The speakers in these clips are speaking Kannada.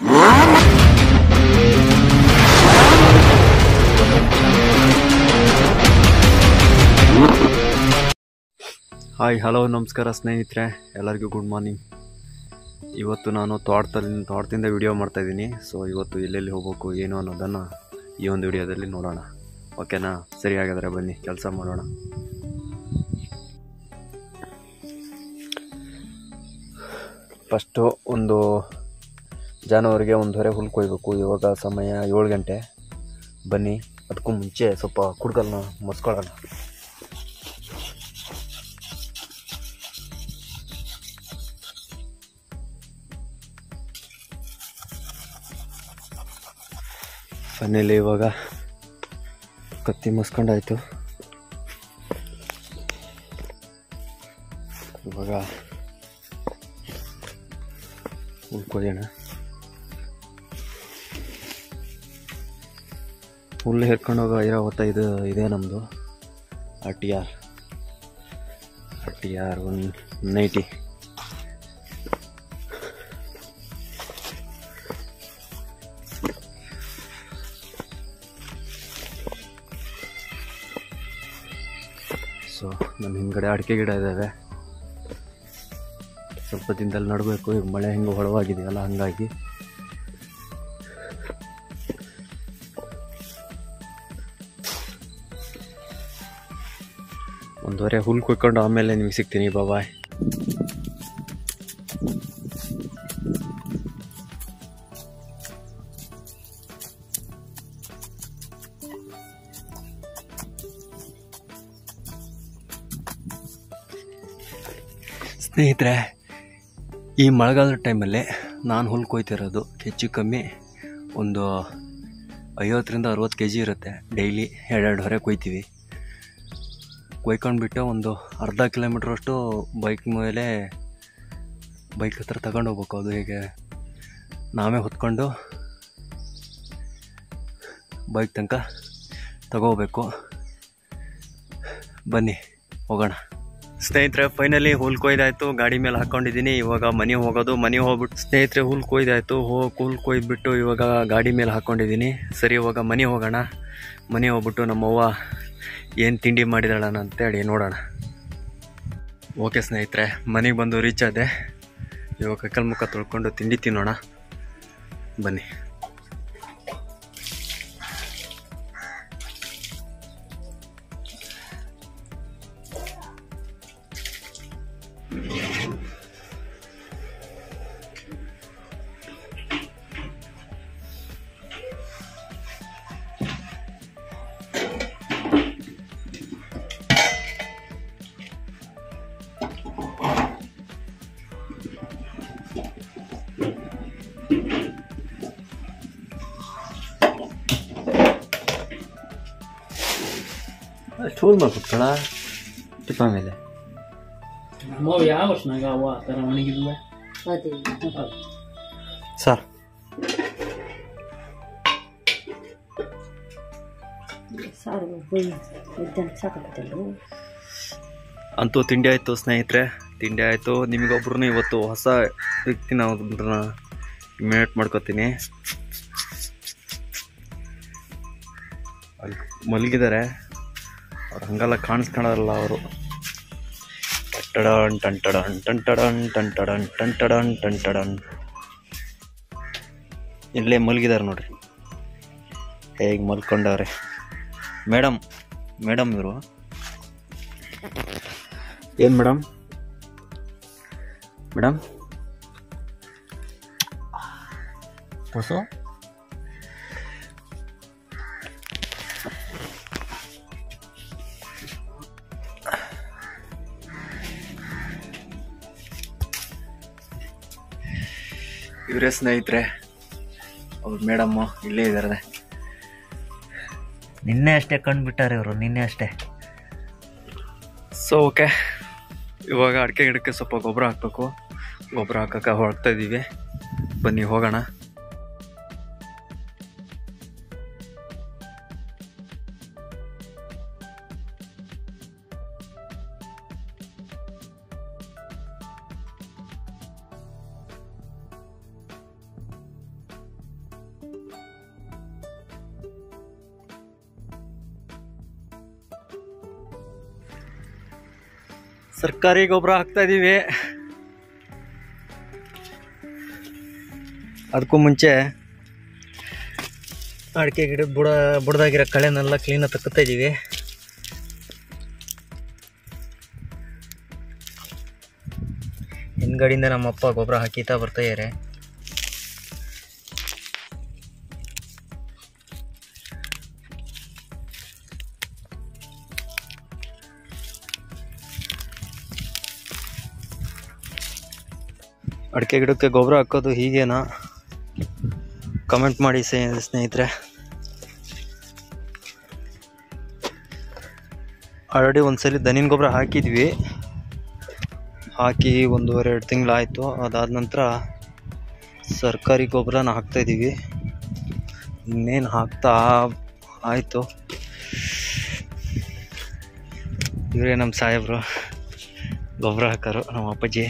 ಹಾಯ್ ಹಲೋ ನಮಸ್ಕಾರ ಸ್ನೇಹಿತರೆ ಎಲ್ಲರಿಗೂ ಗುಡ್ ಮಾರ್ನಿಂಗ್ ಇವತ್ತು ನಾನು ತೋಟದಲ್ಲಿ ತೋಟದಿಂದ ವಿಡಿಯೋ ಮಾಡ್ತಾಯಿದ್ದೀನಿ ಸೊ ಇವತ್ತು ಎಲ್ಲೆಲ್ಲಿ ಹೋಗ್ಬೇಕು ಏನು ಅನ್ನೋದನ್ನು ಈ ಒಂದು ವಿಡಿಯೋದಲ್ಲಿ ನೋಡೋಣ ಓಕೆನಾ ಸರಿ ಹಾಗಾದರೆ ಬನ್ನಿ ಕೆಲಸ ಮಾಡೋಣ ಫಸ್ಟು ಒಂದು ಜಾನುವಾರಿಗೆ ಒಂದು ಹೊರೆ ಹುಲ್ ಕೊಯ್ಬೇಕು ಇವಾಗ ಸಮಯ ಏಳು ಗಂಟೆ ಬನ್ನಿ ಅದಕ್ಕೂ ಮುಂಚೆ ಸ್ವಲ್ಪ ಕುಡ್ಕಲ್ನ ಮಸ್ಕೊಳ್ಳೋಣ ಮನೇಲಿ ಇವಾಗ ಕತ್ತಿ ಮಸ್ಕೊಂಡಾಯ್ತು ಇವಾಗ ಉಳ್ಕೋಯೋಣ ಹುಲ್ಲು ಹೇರ್ಕೊಂಡು ಹೋಗೋ ಐರಾವತ್ತ ಇದು ಇದೆ ನಮ್ಮದು R T R R T R one ninety so ನನ್ನ ಹಿಂದ್ಗಡೆ ಅಡಿಕೆ ಗಿಡ ಇದ್ದಾವೆ ಸ್ವಲ್ಪ ದಿನದಲ್ಲಿ ನಡಬೇಕು ಈಗ ಮಳೆ ಹೆಂಗೆ ಹೊಳವಾಗಿದೆಯಲ್ಲ ಹಾಗಾಗಿ ಒಂದೂವರೆ ಹುಲ್ ಕುಯ್ಕೊಂಡು ಆಮೇಲೆ ನಿಮಗೆ ಸಿಗ್ತೀನಿ ಬಾಯ್ ಸ್ನೇಹಿತರೆ ಈ ಮಳೆಗಾಲದ ಟೈಮಲ್ಲಿ ನಾನು ಹುಲ್ಲು ಕೊಯ್ತಿರೋದು ಹೆಚ್ಚು ಕಮ್ಮಿ ಒಂದು ಐವತ್ತರಿಂದ ಅರುವತ್ತು ಕೆ ಜಿ ಇರುತ್ತೆ ಡೈಲಿ ಎರಡೆರಡು ಹೊರೆ ಕೊಯ್ತೀವಿ ಕೊಯ್ಕೊಂಡ್ಬಿಟ್ಟು ಒಂದು ಅರ್ಧ ಕಿಲೋಮೀಟ್ರಷ್ಟು ಬೈಕ್ ಮೇಲೆ ಬೈಕ್ ಹತ್ರ ತಗೊಂಡು ಹೋಗ್ಬೇಕು ಅದು ಹೇಗೆ ನಾವೇ ಹೊತ್ಕೊಂಡು ಬೈಕ್ ತನಕ ತಗೋಬೇಕು ಬನ್ನಿ ಹೋಗೋಣ ಸ್ನೇಹಿತರೆ ಫೈನಲಿ ಹುಲ್ ಕೊಯ್ದಾಯ್ತು ಗಾಡಿ ಮೇಲೆ ಹಾಕೊಂಡಿದ್ದೀನಿ ಇವಾಗ ಮನೆ ಹೋಗೋದು ಮನೆ ಹೋಗ್ಬಿಟ್ಟು ಸ್ನೇಹಿತರೆ ಹುಲ್ ಕೊಯ್ದಾಯ್ತು ಹೋ ಹುಲ್ ಕೊಯ್ದ್ಬಿಟ್ಟು ಇವಾಗ ಗಾಡಿ ಮೇಲೆ ಹಾಕೊಂಡಿದ್ದೀನಿ ಸರಿ ಇವಾಗ ಮನೆ ಹೋಗೋಣ ಮನೆ ಹೋಗ್ಬಿಟ್ಟು ನಮ್ಮವ್ವ ಏನು ತಿಂಡಿ ಮಾಡಿದಾಳಣ ಅಂತೇಳಿ ನೋಡೋಣ ಓಕೆ ಸ್ನೇಹಿತರೆ ಮನೆಗೆ ಬಂದು ರೀಚ್ ಆದೆ ಇವಾಗ ಕೈಕಲ್ ಮುಖ ತೊಳ್ಕೊಂಡು ತಿಂಡಿ ತಿನ್ನೋಣ ಬನ್ನಿ ಚೂಲ್ ಮಾಡ್ಕೊಟ್ಕಳ ಟಿಪ್ಪ ಮೇಲೆ ನಮ್ಮವು ಯಾವ ವರ್ಷನಾಗ ಅವ ಆ ಥರ ಒಣಗಿದ್ವೆ ಸರ್ ಸಾರು ಹೋಯ್ ಇದ್ದಂಗೆ ಸಾಕಾಗತ್ತಲ್ಲ ಅಂತೂ ತಿಂಡಿ ಆಯಿತು ಸ್ನೇಹಿತರೆ ತಿಂಡಿ ಆಯಿತು ನಿಮಗೊಬ್ರು ಇವತ್ತು ಹೊಸ ವ್ಯಕ್ತಿನ ಒಬ್ರನ್ನ ಇಮಿನೇಟ್ ಮಾಡ್ಕೋತೀನಿ ಅಲ್ಲಿ ಮಲಗಿದ್ದಾರೆ ಅವ್ರು ಹಂಗೆಲ್ಲ ಕಾಣಿಸ್ಕೊಳಲ್ಲ ಅವರು ಟಂಟಡನ್ ಟಂಟಡನ್ ಟಂಟಡನ್ ಟಂಟಡನ್ ಟಂಟಡನ್ ಟಂಟಡನ್ ಇಲ್ಲೇ ಮಲಗಿದ್ದಾರೆ ನೋಡ್ರಿ ಹೇಗೆ ಮಲ್ಕೊಂಡವ್ರೆ ಮೇಡಮ್ ಮೇಡಮ್ ಇವರು ಏನು ಮೇಡಮ್ ಮೇಡಮ್ ಹೊಸ ಇವರೇ ಸ್ನೇಹಿತರೆ ಅವ್ರ ಮೇಡಮ್ಮು ಇಲ್ಲೇ ಇದ್ದಾರೆ ನಿನ್ನೆ ಅಷ್ಟೇ ಕಂಡುಬಿಟ್ಟಾರೆ ಇವರು ನಿನ್ನೆ ಅಷ್ಟೇ ಸೊ ಓಕೆ ಇವಾಗ ಅಡಿಕೆ ಗಿಡಕ್ಕೆ ಸ್ವಲ್ಪ ಗೊಬ್ಬರ ಹಾಕಬೇಕು ಗೊಬ್ಬರ ಹಾಕಕ್ಕೆ ಹೊರಡ್ತಾ ಇದ್ದೀವಿ ಬನ್ನಿ ಹೋಗೋಣ ಸರ್ಕಾರಿ ಗೊಬ್ಬರ ಹಾಕ್ತಾ ಇದೀವಿ ಅದಕ್ಕೂ ಮುಂಚೆ ಅಡಿಕೆ ಗಿಡದ ಬುಡ ಬುಡದಾಗಿರೋ ಕಳೆನೆಲ್ಲ ಕ್ಲೀನಾಗಿ ತಕ್ಕತ್ತಾ ಇದ್ದೀವಿ ಹಿಂದ್ಗಡೆಯಿಂದ ನಮ್ಮಪ್ಪ ಗೊಬ್ಬರ ಹಾಕಿತಾ ಬರ್ತಾ ಇದ್ದಾರೆ ಅಡಿಕೆ ಗಿಡಕ್ಕೆ ಗೊಬ್ಬರ ಹಾಕೋದು ಹೀಗೇನಾ ಕಮೆಂಟ್ ಮಾಡಿ ಸ್ನೇ- ಸ್ನೇಹಿತರೆ ಆಲ್ರೆಡಿ ಒಂದ್ಸಲಿ ದನಿನ ಗೊಬ್ಬರ ಹಾಕಿದ್ವಿ ಹಾಕಿ ಒಂದೂವರೆ ಎರಡು ತಿಂಗಳಾಯಿತು ಅದಾದ ನಂತರ ಸರ್ಕಾರಿ ಗೊಬ್ಬರನ ಹಾಕ್ತಾಯಿದ್ದೀವಿ ಇನ್ನೇನು ಹಾಕ್ತಾ ಆಯಿತು ಇವರೇ ನಮ್ಮ ಸಾಹೇಬರು ಗೊಬ್ಬರ ಹಾಕೋರು ನಮ್ಮ ಅಪ್ಪಾಜಿ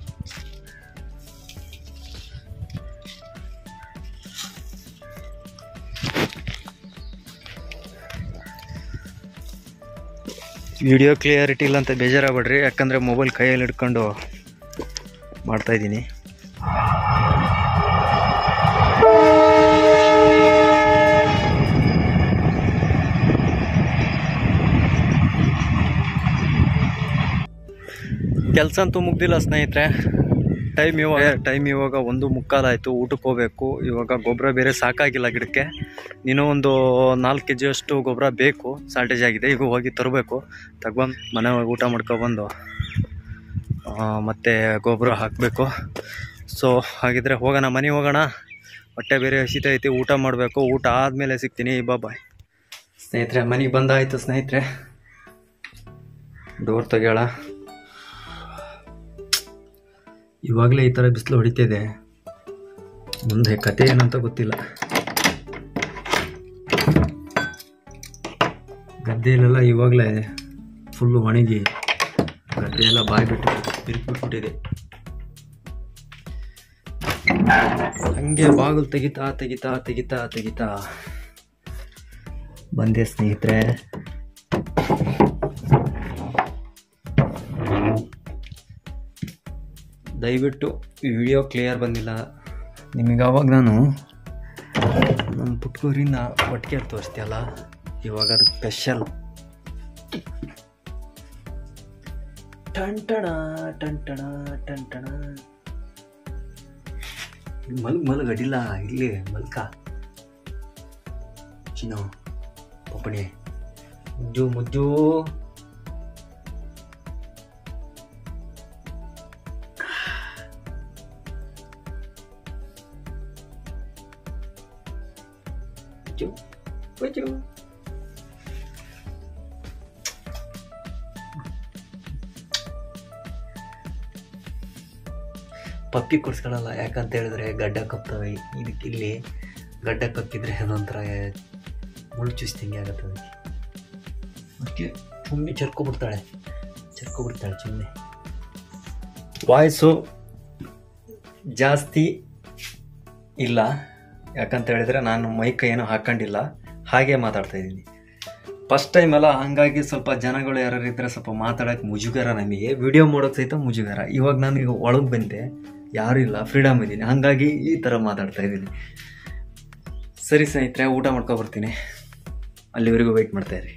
ವಿಡಿಯೋ ಕ್ಲಿಯರಿಟಿ ಇಲ್ಲ ಅಂತ ಬೇಜಾರಾಗ್ಬೇಡ್ರಿ ಯಾಕಂದರೆ ಮೊಬೈಲ್ ಕೈಯಲ್ಲಿ ಹಿಡ್ಕೊಂಡು ಮಾಡ್ತಾಯಿದ್ದೀನಿ ಕೆಲಸ ಅಂತೂ ಮುಗ್ದಿಲ್ಲ ಸ್ನೇಹಿತರೆ ಟೈಮ್ ಇವಾಗ ಟೈಮ್ ಇವಾಗ ಒಂದು ಮುಕ್ಕಾಲಾಯಿತು ಊಟಕ್ಕೆ ಹೋಗ್ಬೇಕು ಇವಾಗ ಗೊಬ್ಬರ ಬೇರೆ ಸಾಕಾಗಿಲ್ಲ ಗಿಡಕ್ಕೆ ಇನ್ನೂ ಒಂದು ನಾಲ್ಕು ಕೆ ಜಿಯಷ್ಟು ಗೊಬ್ಬರ ಬೇಕು ಶಾರ್ಟೇಜ್ ಆಗಿದೆ ಈಗ ಹೋಗಿ ತರಬೇಕು ತಗೊಂಡು ಮನೆ ಒಳಗೆ ಊಟ ಮಾಡ್ಕೊಬಂದು ಆ, ಮತ್ತೆ ಗೊಬ್ಬರ ಹಾಕಬೇಕು ಸೊ ಹಾಗಿದ್ರೆ ಹೋಗೋಣ ಮನೆಗೆ ಹೋಗೋಣ ಹೊಟ್ಟೆ ಬೇರೆ ಹಸಿತೈತಿ ಊಟ ಮಾಡಬೇಕು ಊಟ ಆದಮೇಲೆ ಸಿಗ್ತೀನಿ ಬಾಯ್ ಸ್ನೇಹಿತರೆ ಮನೆಗೆ ಬಂದಾಯಿತು ಸ್ನೇಹಿತರೆ ಡೋರ್ ತೆಗೆಯೋಣ ಇವಾಗಲೇ ಈ ಥರ ಬಿಸಿಲು ಹೊಡಿತಿದೆ ಮುಂದೆ ಕತೆ ಏನಂತ ಗೊತ್ತಿಲ್ಲ ಗದ್ದೆಯಲ್ಲೆಲ್ಲ ಇವಾಗಲೇ ಫುಲ್ಲು ಒಣಗಿ ಗದ್ದೆ ಎಲ್ಲ ಬಾಯಿ ಬಿಟ್ಟು ಬಿರುಕ್ಬಿಟ್ಬಿಟ್ಟಿದೆ ಹಂಗೆ ಬಾಗಿಲು ತೆಗಿತಾ ತೆಗಿತಾ ತೆಗಿತಾ ತೆಗಿತಾ ಬಂದೆ ಸ್ನೇಹಿತರೆ ದಯವಿಟ್ಟು ವಿಡಿಯೋ ಕ್ಲಿಯರ್ ಬಂದಿಲ್ಲ ನಿಮಗೆ ಅವಾಗ ನಾನು ನಮ್ಮ ಪುಟ್ಕೂರಿನ ಒಟ್ಟಿಗೆ ತೋರಿಸ್ತೀಯಲ್ಲ ಇವಾಗ ಅದು ಸ್ಪೆಷಲ್ ಟಂಟಣ ಟಂಟಣ ಟಂಟಣ ಮಲ್ಗ್ ಮಲ್ಗ್ ಅಡಿಲ್ಲ ಇಲ್ಲಿ ಮಲ್ಕ ಚಿನ್ನ ಪಪ್ಪಣಿ ಮುಜ್ಜು ಮುಜ್ಜು ಮುಜ್ಜು ಮುಜ್ಜು ಪಪ್ಪಿ ಕೊಡ್ಸ್ಕೊಳಲ್ಲ ಯಾಕಂತ ಹೇಳಿದ್ರೆ ಗಡ್ಡ ಕಪ್ತವೆ ಇದಕ್ಕಿಲ್ಲಿ ಗಡ್ಡ ಕಪ್ಪಿದ್ರೆ ಅದೊಂಥರ ಮುಳ್ಳು ಚುಸ್ತಿಂಗೆ ಆಗತ್ತೆ ಅದಕ್ಕೆ ಅದಕ್ಕೆ ತುಂಬಿ ಚರ್ಕೊಬಿಡ್ತಾಳೆ ಚರ್ಕೊಬಿಡ್ತಾಳೆ ಸುಮ್ಮನೆ ವಾಯ್ಸು ಜಾಸ್ತಿ ಇಲ್ಲ ಯಾಕಂತ ಹೇಳಿದ್ರೆ ನಾನು ಮೈಕ್ ಏನು ಹಾಕೊಂಡಿಲ್ಲ ಹಾಗೆ ಮಾತಾಡ್ತಾ ಇದ್ದೀನಿ ಫಸ್ಟ್ ಟೈಮ್ ಎಲ್ಲ ಹಂಗಾಗಿ ಸ್ವಲ್ಪ ಜನಗಳು ಯಾರು ಇದ್ರೆ ಸ್ವಲ್ಪ ಮಾತಾಡೋಕೆ ಮುಜುಗರ ನಮಗೆ ವಿಡಿಯೋ ಮಾಡೋಕೆ ಸಹಿತ ಮುಜುಗರ ಇವಾಗ ನಾನು ಈಗ ಒಳಗೆ ಬಂದೆ ಯಾರೂ ಇಲ್ಲ ಫ್ರೀಡಮ್ ಇದ್ದೀನಿ ಹಾಗಾಗಿ ಈ ಥರ ಮಾತಾಡ್ತಾ ಇದ್ದೀನಿ ಸರಿ ಸ್ನೇಹಿತರೆ ಊಟ ಮಾಡ್ಕೊಬರ್ತೀನಿ ಅಲ್ಲಿವರೆಗೂ ವೆಯ್ಟ್ ಮಾಡ್ತಾ ಇರಿ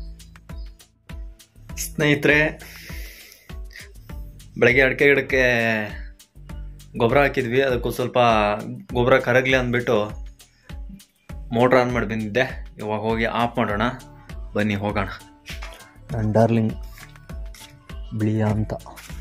ಸ್ನೇಹಿತರೆ ಬೆಳಗ್ಗೆ ಅಡಿಕೆ ಗಿಡಕ್ಕೆ ಗೊಬ್ಬರ ಹಾಕಿದ್ವಿ ಅದಕ್ಕೂ ಸ್ವಲ್ಪ ಗೊಬ್ಬರ ಕರಗಲಿ ಅಂದ್ಬಿಟ್ಟು ಮೋಟ್ರ್ ಆನ್ ಮಾಡಿ ಬಂದಿದ್ದೆ ಇವಾಗ ಹೋಗಿ ಆಫ್ ಮಾಡೋಣ ಬನ್ನಿ ಹೋಗೋಣ ನನ್ನ ಡಾರ್ಲಿಂಗ್ ಬಿಳಿಯ ಅಂತ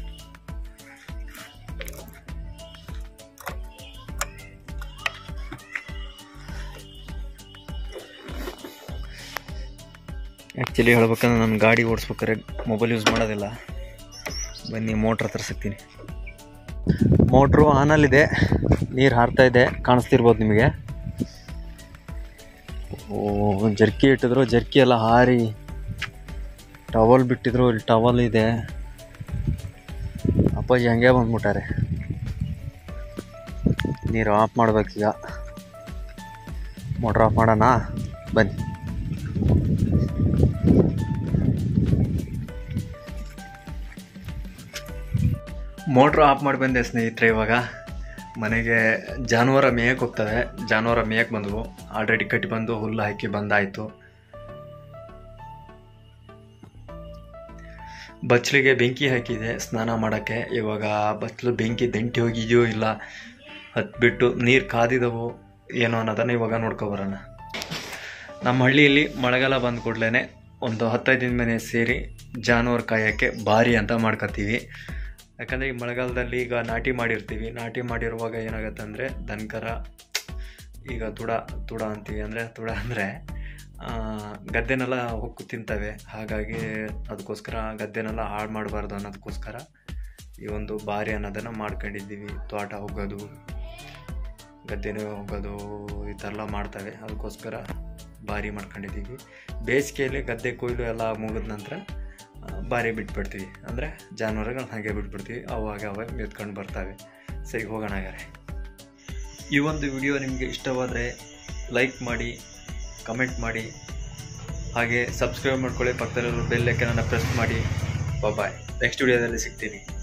ಆ್ಯಕ್ಚುಲಿ ಹೇಳ್ಬೇಕಂದ್ರೆ ನಾನು ಗಾಡಿ ಓಡಿಸ್ಬೇಕಾದ್ರೆ ಮೊಬೈಲ್ ಯೂಸ್ ಮಾಡೋದಿಲ್ಲ ಬನ್ನಿ ಮೋಟ್ರ್ ಹತ್ರ ಸಿಗ್ತೀನಿ ಮೋಟ್ರು ಆನಲ್ಲಿದೆ ನೀರು ಹಾರ್ತಾ ಇದೆ ಕಾಣಿಸ್ತಿರ್ಬೋದು ನಿಮಗೆ ಓ ಜರ್ಕಿ ಇಟ್ಟಿದ್ರು ಜರ್ಕಿ ಎಲ್ಲ ಹಾರಿ ಟವಲ್ ಬಿಟ್ಟಿದ್ರು ಇಲ್ಲಿ ಟವಲ್ ಇದೆ ಅಪ್ಪಾಜಿ ಹಂಗೆ ಬಂದ್ಬಿಟ್ಟಾರೆ ನೀರು ಆಫ್ ಮಾಡ್ಬೇಕೀಗ ಮೋಟ್ರ್ ಆಫ್ ಮಾಡೋಣ ಬನ್ನಿ ಮೋಟ್ರ್ ಆಫ್ ಮಾಡಿ ಬಂದೆ ಸ್ನೇಹಿತರೆ ಇವಾಗ ಮನೆಗೆ ಜಾನುವಾರ ಮೇಯಕ್ಕೆ ಹೋಗ್ತವೆ ಜಾನುವಾರ ಮೇಯಕ್ಕೆ ಬಂದವು ಆಲ್ರೆಡಿ ಕಟ್ಟಿ ಬಂದು ಹುಲ್ಲು ಹಾಕಿ ಬಂದಾಯಿತು ಬಚ್ಚಲಿಗೆ ಬೆಂಕಿ ಹಾಕಿದೆ ಸ್ನಾನ ಮಾಡೋಕ್ಕೆ ಇವಾಗ ಬಚ್ಚಲು ಬೆಂಕಿ ದಂಟಿ ಹೋಗಿದೆಯೋ ಇಲ್ಲ ಹತ್ಬಿಟ್ಟು ನೀರು ಕಾದಿದವು ಏನೋ ಅನ್ನೋದನ್ನು ಇವಾಗ ನೋಡ್ಕೊಬರೋಣ ನಮ್ಮ ಹಳ್ಳಿಯಲ್ಲಿ ಮಳೆಗಾಲ ಬಂದ ಕೂಡಲೇ ಒಂದು ಹತ್ತೈದು ದಿನ ಮನೆ ಸೇರಿ ಜಾನುವಾರು ಕಾಯೋಕ್ಕೆ ಬಾರಿ ಅಂತ ಮಾಡ್ಕೊತೀವಿ ಯಾಕಂದರೆ ಈ ಮಳೆಗಾಲದಲ್ಲಿ ಈಗ ನಾಟಿ ಮಾಡಿರ್ತೀವಿ ನಾಟಿ ಮಾಡಿರುವಾಗ ಏನಾಗುತ್ತೆ ಅಂದರೆ ದನಕರ ಈಗ ತುಡ ತುಡ ಅಂತೀವಿ ಅಂದರೆ ತುಡ ಅಂದರೆ ಗದ್ದೆನೆಲ್ಲ ಹೊಕ್ಕು ತಿಂತವೆ ಹಾಗಾಗಿ ಅದಕ್ಕೋಸ್ಕರ ಗದ್ದೆನೆಲ್ಲ ಹಾಳು ಮಾಡಬಾರ್ದು ಅನ್ನೋದಕ್ಕೋಸ್ಕರ ಈ ಒಂದು ಬಾರಿ ಅನ್ನೋದನ್ನು ಮಾಡ್ಕೊಂಡಿದ್ದೀವಿ ತೋಟ ಹೋಗೋದು ಗದ್ದೆನೇ ಹೋಗೋದು ಈ ಥರ ಎಲ್ಲ ಮಾಡ್ತವೆ ಅದಕ್ಕೋಸ್ಕರ ಬಾರಿ ಮಾಡ್ಕೊಂಡಿದ್ದೀವಿ ಬೇಸಿಗೆಯಲ್ಲಿ ಗದ್ದೆ ಕೊಯ್ಲು ಎಲ್ಲ ಮುಗಿದ ನಂತರ ಆ, ಬಾರಿ ಬಿಟ್ಬಿಡ್ತೀವಿ ಅಂದರೆ ಜಾನುವಾರುಗಳು ಹಾಗೆ ಬಿಟ್ಬಿಡ್ತೀವಿ ಅವಾಗ ಅವಾಗ ಎತ್ಕೊಂಡು ಬರ್ತವೆ ಸರಿ ಹೋಗೋಣ ಹಾಗಾದ್ರೆ ಈ ಒಂದು ವಿಡಿಯೋ ನಿಮಗೆ ಇಷ್ಟವಾದರೆ ಲೈಕ್ ಮಾಡಿ ಕಮೆಂಟ್ ಮಾಡಿ ಹಾಗೆ ಸಬ್ಸ್ಕ್ರೈಬ್ ಮಾಡ್ಕೊಳ್ಳಿ ಪಕ್ಕದಲ್ಲಿರೋ ಬೆಲ್ ಐಕನನ್ನು ಪ್ರೆಸ್ ಮಾಡಿ ಬಾಯ್ ನೆಕ್ಸ್ಟ್ ವಿಡಿಯೋದಲ್ಲಿ ಸಿಗ್ತೀನಿ